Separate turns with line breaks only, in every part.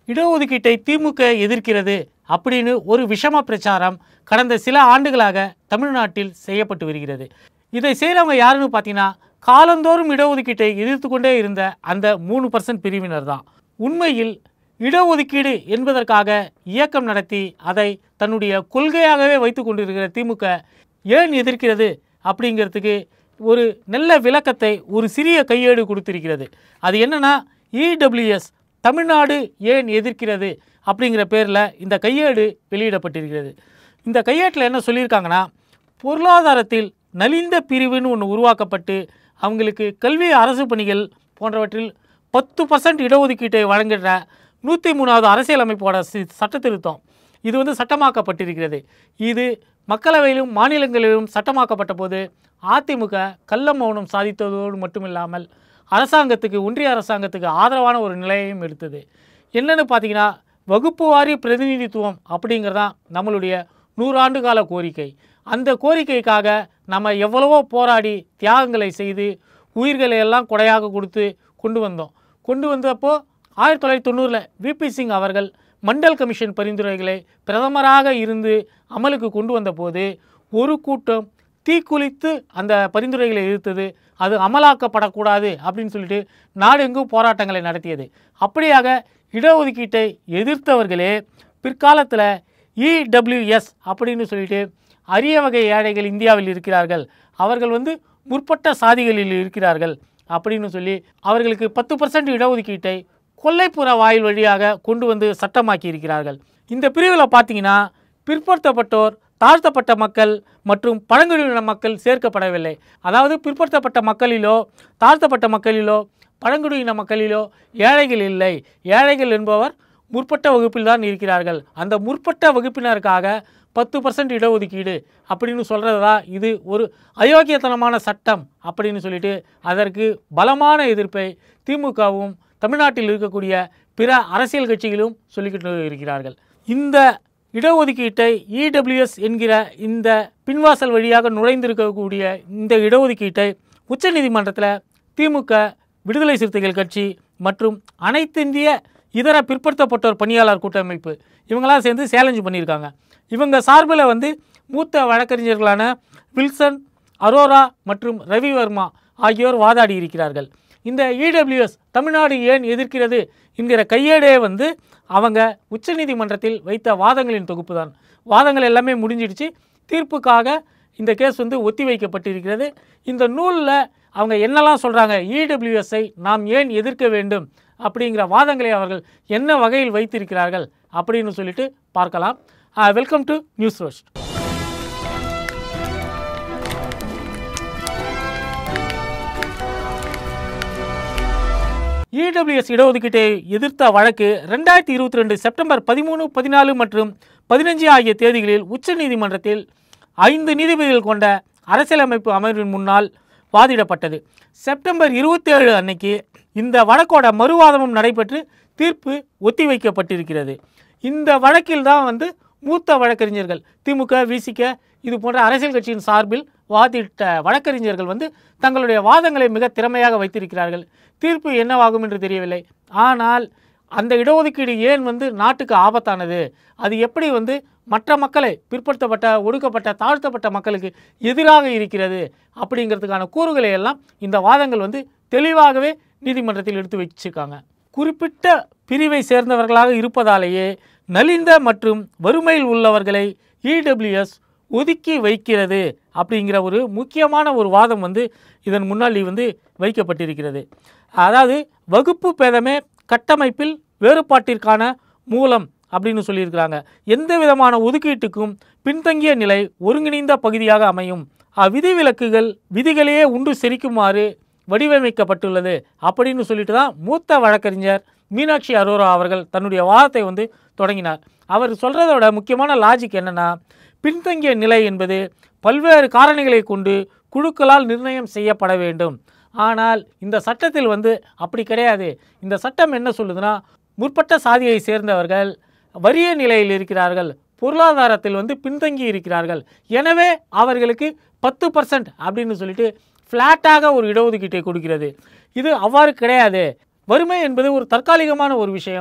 இடஒதுக்கீட்டை திமுக எதிர்க்கிறது அப்படின்னு ஒரு விஷம பிரச்சாரம் கடந்த சில ஆண்டுகளாக தமிழ்நாட்டில் செய்யப்பட்டு வருகிறது இதை செய்கிறவங்க யாருன்னு பார்த்தீங்கன்னா காலந்தோறும் இடஒதுக்கீட்டை எதிர்த்து கொண்டே இருந்த அந்த மூணு பர்சன்ட் பிரிவினர் தான் உண்மையில் இடஒதுக்கீடு என்பதற்காக இயக்கம் நடத்தி அதை தன்னுடைய கொள்கையாகவே வைத்து கொண்டிருக்கிற திமுக ஏன் எதிர்க்கிறது அப்படிங்கிறதுக்கு ஒரு நல்ல விளக்கத்தை ஒரு சிறிய கையேடு கொடுத்திருக்கிறது அது என்னன்னா இடபிள்யூஎஸ் தமிழ்நாடு ஏன் எதிர்க்கிறது அப்படிங்கிற பேரில் இந்த கையேடு வெளியிடப்பட்டிருக்கிறது இந்த கையேட்டில் என்ன சொல்லியிருக்காங்கன்னா பொருளாதாரத்தில் நலிந்த பிரிவுன்னு ஒன்று உருவாக்கப்பட்டு அவங்களுக்கு கல்வி அரசு பணிகள் போன்றவற்றில் பத்து பர்சன்ட் இடஒதுக்கீட்டை வழங்குகிற நூற்றி மூணாவது அரசியலமைப்போட சி- சட்ட திருத்தம் இது வந்து சட்டமாக்கப்பட்டிருக்கிறது இது மக்களவையிலும் மாநிலங்களிலும் சட்டமாக்கப்பட்ட போது அதிமுக கள்ள மௌனம் சாதித்ததோடு மட்டுமில்லாமல் அரசாங்கத்துக்கு ஒன்றிய அரசாங்கத்துக்கு ஆதரவான ஒரு நிலையையும் எடுத்தது என்னன்னு பார்த்தீங்கன்னா வகுப்பு வாரி பிரதிநிதித்துவம் அப்படிங்கிறதான் நம்மளுடைய நூறாண்டு கால கோரிக்கை அந்த கோரிக்கைக்காக நம்ம எவ்வளவோ போராடி தியாகங்களை செய்து உயிர்களை எல்லாம் கொடையாக கொடுத்து கொண்டு வந்தோம் கொண்டு வந்தப்போ ஆயிரத்தி தொள்ளாயிரத்தி தொண்ணூறில் விபி சிங் அவர்கள் மண்டல் கமிஷன் பரிந்துரைகளை பிரதமராக இருந்து அமலுக்கு கொண்டு வந்தபோது ஒரு கூட்டம் தீக்குளித்து அந்த பரிந்துரைகளை எதிர்த்தது அது அமலாக்கப்படக்கூடாது அப்படின்னு சொல்லிட்டு நாடெங்கும் போராட்டங்களை நடத்தியது அப்படியாக இடஒதுக்கீட்டை எதிர்த்தவர்களே பிற்காலத்தில் இடபிள்யூஎஸ் அப்படின்னு சொல்லிட்டு அரிய வகை ஏழைகள் இந்தியாவில் இருக்கிறார்கள் அவர்கள் வந்து முற்பட்ட சாதிகளில் இருக்கிறார்கள் அப்படின்னு சொல்லி அவர்களுக்கு பத்து பர்சன்ட் இடஒதுக்கீட்டை கொல்லைப்புற வாயில் வழியாக கொண்டு வந்து சட்டமாக்கி இருக்கிறார்கள் இந்த பிரிவில் பார்த்தீங்கன்னா பிற்படுத்தப்பட்டோர் தாழ்த்தப்பட்ட மக்கள் மற்றும் பழங்குடியின மக்கள் சேர்க்கப்படவில்லை அதாவது பிற்படுத்தப்பட்ட மக்களிலோ தாழ்த்தப்பட்ட மக்களிலோ பழங்குடியின மக்களிலோ ஏழைகள் இல்லை ஏழைகள் என்பவர் முற்பட்ட வகுப்பில் தான் இருக்கிறார்கள் அந்த முற்பட்ட வகுப்பினருக்காக பத்து பர்சன்ட் இடஒதுக்கீடு அப்படின்னு சொல்கிறது தான் இது ஒரு அயோக்கியத்தனமான சட்டம் அப்படின்னு சொல்லிட்டு அதற்கு பலமான எதிர்ப்பை திமுகவும் தமிழ்நாட்டில் இருக்கக்கூடிய பிற அரசியல் கட்சிகளும் சொல்லிக்கிட்டு இருக்கிறார்கள் இந்த இடஒதுக்கீட்டை இடபிள்யூஎஸ் என்கிற இந்த பின்வாசல் வழியாக நுழைந்திருக்கக்கூடிய இந்த இடஒதுக்கீட்டை உச்சநீதிமன்றத்தில் திமுக விடுதலை சிறுத்தைகள் கட்சி மற்றும் அனைத்திந்திய இதர பிற்படுத்தப்பட்டோர் பணியாளர் கூட்டமைப்பு இவங்களாம் சேர்ந்து சேலஞ்சு பண்ணியிருக்காங்க இவங்க சார்பில் வந்து மூத்த வழக்கறிஞர்களான வில்சன் அரோரா மற்றும் ரவிவர்மா ஆகியோர் வாதாடி இருக்கிறார்கள் இந்த இடபிள்யூஎஸ் தமிழ்நாடு ஏன் எதிர்க்கிறது என்கிற கையேடே வந்து அவங்க உச்சநீதிமன்றத்தில் வைத்த வாதங்களின் தொகுப்பு தான் வாதங்கள் எல்லாமே முடிஞ்சிடுச்சு தீர்ப்புக்காக இந்த கேஸ் வந்து ஒத்தி வைக்கப்பட்டிருக்கிறது இந்த நூலில் அவங்க என்னெல்லாம் சொல்கிறாங்க இடபிள்யூஎஸ்ஐ நாம் ஏன் எதிர்க்க வேண்டும் அப்படிங்கிற வாதங்களை அவர்கள் என்ன வகையில் வைத்திருக்கிறார்கள் அப்படின்னு சொல்லிட்டு பார்க்கலாம் welcome to news roast EWS இடஒதுக்கீட்டை எதிர்த்த வழக்கு ரெண்டாயிரத்தி இருபத்தி ரெண்டு செப்டம்பர் பதிமூணு பதினாலு மற்றும் பதினஞ்சு ஆகிய தேதிகளில் உச்சநீதிமன்றத்தில் ஐந்து நீதிபதிகள் கொண்ட அரசியலமைப்பு அமர்வின் முன்னால் வாதிடப்பட்டது செப்டம்பர் இருபத்தேழு அன்னைக்கு இந்த வழக்கோட மறுவாதமும் நடைபெற்று தீர்ப்பு ஒத்திவைக்கப்பட்டிருக்கிறது இந்த வழக்கில் தான் வந்து மூத்த வழக்கறிஞர்கள் திமுக விசிக இது போன்ற அரசியல் கட்சியின் சார்பில் வாதிட்ட வழக்கறிஞர்கள் வந்து தங்களுடைய வாதங்களை மிக திறமையாக வைத்திருக்கிறார்கள் தீர்ப்பு என்னவாகும் என்று தெரியவில்லை ஆனால் அந்த இடஒதுக்கீடு ஏன் வந்து நாட்டுக்கு ஆபத்தானது அது எப்படி வந்து மற்ற மக்களை பிற்படுத்தப்பட்ட ஒடுக்கப்பட்ட தாழ்த்தப்பட்ட மக்களுக்கு எதிராக இருக்கிறது அப்படிங்கிறதுக்கான கூறுகளை எல்லாம் இந்த வாதங்கள் வந்து தெளிவாகவே நீதிமன்றத்தில் எடுத்து வச்சிருக்காங்க குறிப்பிட்ட பிரிவை சேர்ந்தவர்களாக இருப்பதாலேயே நலிந்த மற்றும் வறுமையில் உள்ளவர்களை இடபிள்யூஎஸ் ஒதுக்கி வைக்கிறது அப்படிங்கிற ஒரு முக்கியமான ஒரு வாதம் வந்து இதன் முன்னாடி வந்து வைக்கப்பட்டிருக்கிறது அதாவது வகுப்பு பேதமே கட்டமைப்பில் வேறுபாட்டிற்கான மூலம் அப்படின்னு சொல்லியிருக்கிறாங்க எந்த விதமான ஒதுக்கீட்டுக்கும் பின்தங்கிய நிலை ஒருங்கிணைந்த பகுதியாக அமையும் அவ்விதிவிலக்குகள் விதிகளையே உண்டு செரிக்குமாறு வடிவமைக்கப்பட்டுள்ளது அப்படின்னு சொல்லிட்டு தான் மூத்த வழக்கறிஞர் மீனாட்சி அரோரா அவர்கள் தன்னுடைய வாதத்தை வந்து தொடங்கினார் அவர் சொல்கிறதோட முக்கியமான லாஜிக் என்னென்னா பின்தங்கிய நிலை என்பது பல்வேறு காரணிகளை கொண்டு குழுக்களால் நிர்ணயம் செய்யப்பட வேண்டும் ஆனால் இந்த சட்டத்தில் வந்து அப்படி கிடையாது இந்த சட்டம் என்ன சொல்லுதுன்னா முற்பட்ட சாதியை சேர்ந்தவர்கள் வறிய நிலையில் இருக்கிறார்கள் பொருளாதாரத்தில் வந்து பின்தங்கி இருக்கிறார்கள் எனவே அவர்களுக்கு பத்து பர்சன்ட் அப்படின்னு சொல்லிட்டு ஃப்ளாட்டாக ஒரு இடஒதுக்கீட்டை கொடுக்கிறது இது அவ்வாறு கிடையாது வறுமை என்பது ஒரு தற்காலிகமான ஒரு விஷயம்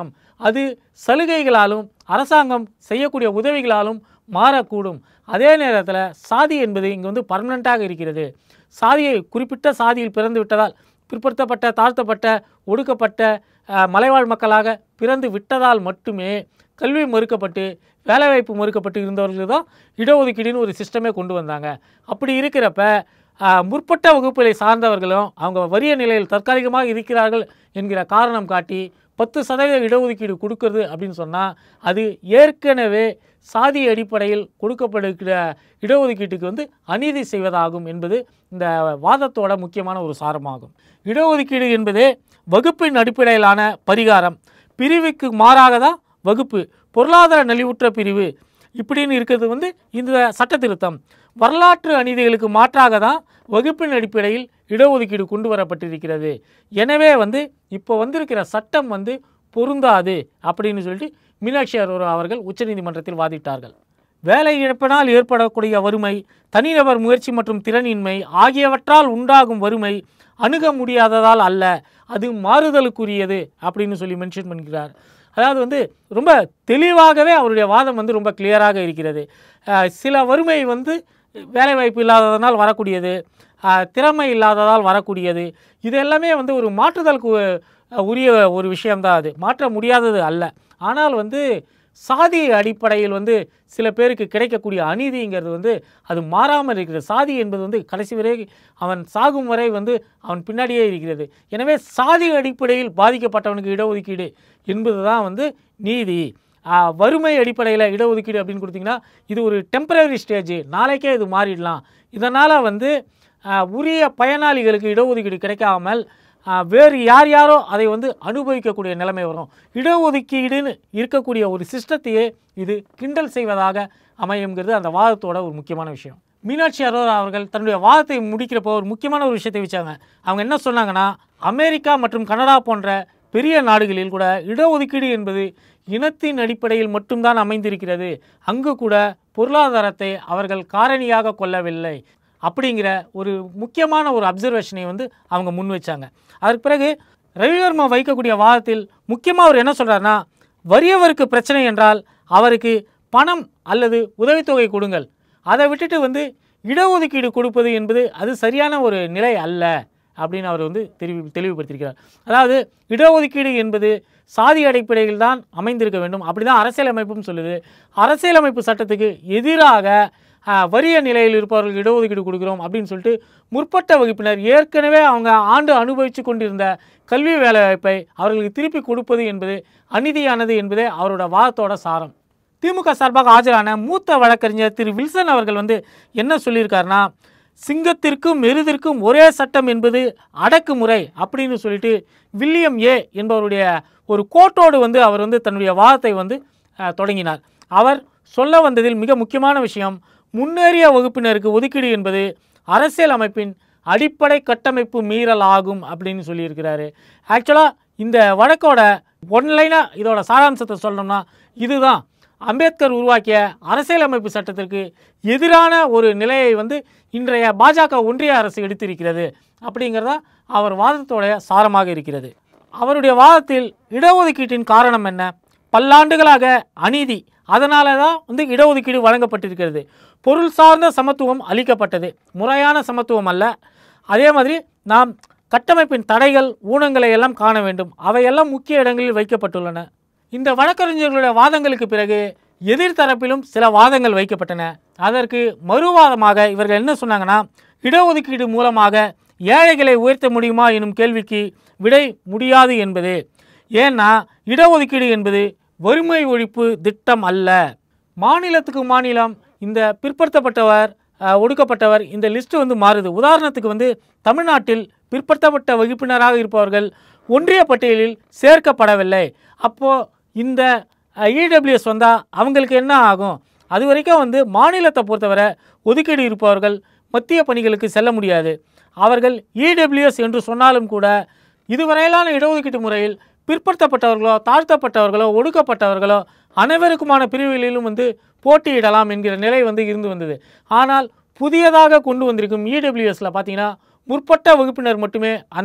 அது சலுகைகளாலும் அரசாங்கம் செய்யக்கூடிய உதவிகளாலும் மாறக்கூடும் அதே நேரத்தில் சாதி என்பது இங்கே வந்து பர்மனண்ட்டாக இருக்கிறது சாதியை குறிப்பிட்ட சாதியில் பிறந்து விட்டதால் பிற்படுத்தப்பட்ட தாழ்த்தப்பட்ட ஒடுக்கப்பட்ட அஹ், மலைவாழ் மக்களாக பிறந்து விட்டதால் மட்டுமே கல்வி மறுக்கப்பட்டு வேலைவாய்ப்பு மறுக்கப்பட்டு இருந்தவர்களுக்கு தான் இடஒதுக்கீடுன்னு ஒரு சிஸ்டமே கொண்டு வந்தாங்க அப்படி இருக்கிறப்ப அஹ், முற்பட்ட வகுப்புகளை சார்ந்தவர்களும் அவங்க வறிய நிலையில் தற்காலிகமாக இருக்கிறார்கள் என்கிற காரணம் காட்டி பத்து சதவீத இடஒதுக்கீடு கொடுக்கறது அப்படின்னு சொன்னால் அது ஏற்கனவே சாதி அடிப்படையில் கொடுக்கப்படுகிற இடஒதுக்கீட்டுக்கு வந்து அநீதி செய்வதாகும் என்பது இந்த வாதத்தோட முக்கியமான ஒரு சாரமாகும் இடஒதுக்கீடு என்பது வகுப்பின் அடிப்படையிலான பரிகாரம் பிரிவுக்கு மாறாக தான் வகுப்பு பொருளாதார நலிவுற்ற பிரிவு இப்படின்னு இருக்கிறது வந்து இந்த சட்ட திருத்தம் வரலாற்று அநீதிகளுக்கு மாற்றாக தான் வகுப்பின் அடிப்படையில் இடஒதுக்கீடு கொண்டு வரப்பட்டிருக்கிறது எனவே வந்து இப்போ வந்திருக்கிற சட்டம் வந்து பொருந்தாது அப்படின்னு சொல்லிட்டு மீனாட்சி அரோரா அவர்கள் உச்சநீதிமன்றத்தில் வாதிட்டார்கள் வேலை இழப்பினால் ஏற்படக்கூடிய வறுமை தனிநபர் முயற்சி மற்றும் திறனின்மை ஆகியவற்றால் உண்டாகும் வறுமை அணுக முடியாததால் அல்ல அது மாறுதலுக்குரியது அப்படின்னு சொல்லி மென்ஷன் பண்ணுகிறார் அதாவது வந்து ரொம்ப தெளிவாகவே அவருடைய வாதம் வந்து ரொம்ப கிளியராக இருக்கிறது அஹ் சில வறுமை வந்து வேலைவாய்ப்பு இல்லாததனால் வரக்கூடியது அஹ் திறமை இல்லாததால் வரக்கூடியது இது எல்லாமே வந்து ஒரு மாற்றுதலுக்கு அஹ், உரிய ஒரு விஷயம்தான் அது மாற்ற முடியாதது அல்ல ஆனால் வந்து சாதி அடிப்படையில் வந்து சில பேருக்கு கிடைக்கக்கூடிய அநீதிங்கிறது வந்து அது மாறாமல் இருக்கிறது சாதி என்பது வந்து கடைசி வரை அவன் சாகும் வரை வந்து அவன் பின்னாடியே இருக்கிறது எனவே சாதி அடிப்படையில் பாதிக்கப்பட்டவனுக்கு இடஒதுக்கீடு என்பது தான் வந்து நீதி ஆ, வறுமை அடிப்படையில் இடஒதுக்கீடு அப்படின்னு கொடுத்தீங்கன்னா இது ஒரு டெம்பரரி ஸ்டேஜ் நாளைக்கே இது மாறிடலாம் இதனால் வந்து ஆ, உரிய பயனாளிகளுக்கு இடஒதுக்கீடு கிடைக்காமல் ஆ, வேறு யார் யாரோ அதை வந்து அனுபவிக்கக்கூடிய நிலைமை வரும் இடஒதுக்கீடுன்னு இருக்கக்கூடிய ஒரு சிஸ்டத்தையே இது கிண்டல் செய்வதாக அமையுங்கிறது அந்த வாதத்தோட ஒரு முக்கியமான விஷயம் மீனாட்சி அரோரா அவர்கள் தன்னுடைய வாதத்தை முடிக்கிறப்போ ஒரு முக்கியமான ஒரு விஷயத்தை வச்சாங்க அவங்க என்ன சொன்னாங்கன்னா அமெரிக்கா மற்றும் கனடா போன்ற பெரிய நாடுகளில் கூட இடஒதுக்கீடு என்பது இனத்தின் அடிப்படையில் மட்டும்தான் அமைந்திருக்கிறது அங்கு கூட பொருளாதாரத்தை அவர்கள் காரணியாக கொள்ளவில்லை அப்படிங்கிற ஒரு முக்கியமான ஒரு அப்சர்வேஷனை வந்து அவங்க முன் வச்சாங்க அதற்கு பிறகு ரவிவர்மா வைக்கக்கூடிய வாதத்தில் முக்கியமாக அவர் என்ன சொல்றாருன்னா வறியவருக்கு பிரச்சனை என்றால் அவருக்கு பணம் அல்லது உதவித்தொகை கொடுங்கள் அதை விட்டுட்டு வந்து இடஒதுக்கீடு கொடுப்பது என்பது அது சரியான ஒரு நிலை அல்ல அப்படின்னு அவர் வந்து தெளிவு தெளிவுபடுத்தியிருக்கிறார் அதாவது இடஒதுக்கீடு என்பது சாதி அடிப்படையில் தான் அமைந்திருக்க வேண்டும் அப்படி தான் அரசியலமைப்பும் சொல்லுது அரசியலமைப்பு சட்டத்துக்கு எதிராக ஆஹ், வறிய நிலையில் இருப்பவர்களுக்கு இடஒதுக்கீடு கொடுக்குறோம் அப்படின்னு சொல்லிட்டு முற்பட்ட வகுப்பினர் ஏற்கனவே அவங்க ஆண்டு அனுபவித்து கொண்டிருந்த கல்வி வேலைவாய்ப்பை அவர்களுக்கு திருப்பி கொடுப்பது என்பது அநீதியானது என்பதே அவரோட வாதத்தோட சாரம் திமுக சார்பாக ஆஜரான மூத்த வழக்கறிஞர் திரு வில்சன் அவர்கள் வந்து என்ன சொல்லியிருக்காருன்னா சிங்கத்திற்கும் எருதிற்கும் ஒரே சட்டம் என்பது அடக்குமுறை அப்படின்னு சொல்லிட்டு வில்லியம் ஏ என்பவருடைய ஒரு கோட்டோடு வந்து அவர் வந்து தன்னுடைய வாதத்தை வந்து அஹ், தொடங்கினார் அவர் சொல்ல வந்ததில் மிக முக்கியமான விஷயம் முன்னேறிய வகுப்பினருக்கு ஒதுக்கீடு என்பது அரசியல் அமைப்பின் அடிப்படை கட்டமைப்பு மீறல் ஆகும் அப்படின்னு சொல்லியிருக்கிறாரு ஆக்சுவலாக இந்த வழக்கோட ஒன்லைனாக இதோட சாராம்சத்தை சொல்லணும்னா இதுதான் அம்பேத்கர் உருவாக்கிய அரசியலமைப்பு சட்டத்திற்கு எதிரான ஒரு நிலையை வந்து இன்றைய பாஜக ஒன்றிய அரசு எடுத்திருக்கிறது அப்படிங்கிறதா அவர் வாதத்தோட சாரமாக இருக்கிறது அவருடைய வாதத்தில் இடஒதுக்கீட்டின் காரணம் என்ன பல்லாண்டுகளாக அநீதி அதனால தான் வந்து இடஒதுக்கீடு வழங்கப்பட்டிருக்கிறது பொருள் சார்ந்த சமத்துவம் அளிக்கப்பட்டது முறையான சமத்துவம் அல்ல அதே மாதிரி நாம் கட்டமைப்பின் தடைகள் ஊனங்களை எல்லாம் காண வேண்டும் அவையெல்லாம் முக்கிய இடங்களில் வைக்கப்பட்டுள்ளன இந்த வழக்கறிஞர்களுடைய வாதங்களுக்கு பிறகு எதிர்த்தரப்பிலும் சில வாதங்கள் வைக்கப்பட்டன அதற்கு மறுவாதமாக இவர்கள் என்ன சொன்னாங்கன்னா இடஒதுக்கீடு மூலமாக ஏழைகளை உயர்த்த முடியுமா எனும் கேள்விக்கு விடை முடியாது என்பது ஏன்னா இடஒதுக்கீடு என்பது வறுமை ஒழிப்பு திட்டம் அல்ல மாநிலத்துக்கு மாநிலம் இந்த பிற்படுத்தப்பட்டவர் அஹ், ஒடுக்கப்பட்டவர் இந்த லிஸ்ட்டு வந்து மாறுது உதாரணத்துக்கு வந்து தமிழ்நாட்டில் பிற்படுத்தப்பட்ட வகுப்பினராக இருப்பவர்கள் ஒன்றிய பட்டியலில் சேர்க்கப்படவில்லை அப்போது இந்த இடபிள்யூஎஸ் வந்தால் அவங்களுக்கு என்ன ஆகும் அது வரைக்கும் வந்து மாநிலத்தை பொறுத்தவரை ஒதுக்கீடு இருப்பவர்கள் மத்திய பணிகளுக்கு செல்ல முடியாது அவர்கள் இடபிள்யூஎஸ் என்று சொன்னாலும் கூட இதுவரையிலான இடஒதுக்கீட்டு முறையில் பிற்படுத்தப்பட்டவர்களோ தாழ்த்தப்பட்டவர்களோ ஒடுக்கப்பட்டவர்களோ அனைவருக்குமான பிரிவுகளிலும் வந்து போட்டியிடலாம் என்கிற நிலை வந்து இருந்து வந்தது ஆனால் புதியதாக கொண்டு வந்திருக்கும் இடபிள்யூஎஸில் பார்த்தீங்கன்னா முற்பட்ட வகுப்பினர் மட்டுமே அந்த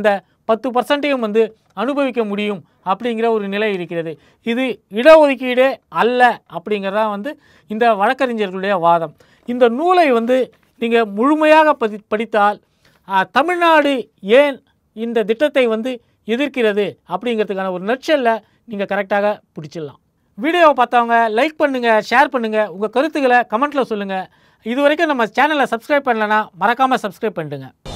பத்து பர்சன்ட்டையும் வந்து அனுபவிக்க முடியும் அப்படிங்கிற ஒரு நிலை இருக்கிறது இது இடஒதுக்கீடே அல்ல அப்படிங்கிறதா வந்து இந்த வழக்கறிஞர்களுடைய வாதம் இந்த நூலை வந்து நீங்கள் முழுமையாக பதி படித்தால் ஆ, தமிழ்நாடு ஏன் இந்த திட்டத்தை வந்து எதிர்க்கிறது அப்படிங்கிறதுக்கான ஒரு நட்சல்ல நீங்கள் கரெக்டாக பிடிச்சிடலாம் வீடியோவை பார்த்தவங்க லைக் பண்ணுங்கள் ஷேர் பண்ணுங்கள் உங்கள் கருத்துக்களை கமெண்ட்டில் சொல்லுங்கள் இது வரைக்கும் நம்ம சேனலை சப்ஸ்கிரைப் பண்ணலைன்னா மறக்காமல் சப்ஸ்கிரைப் பண்ணிடுங்க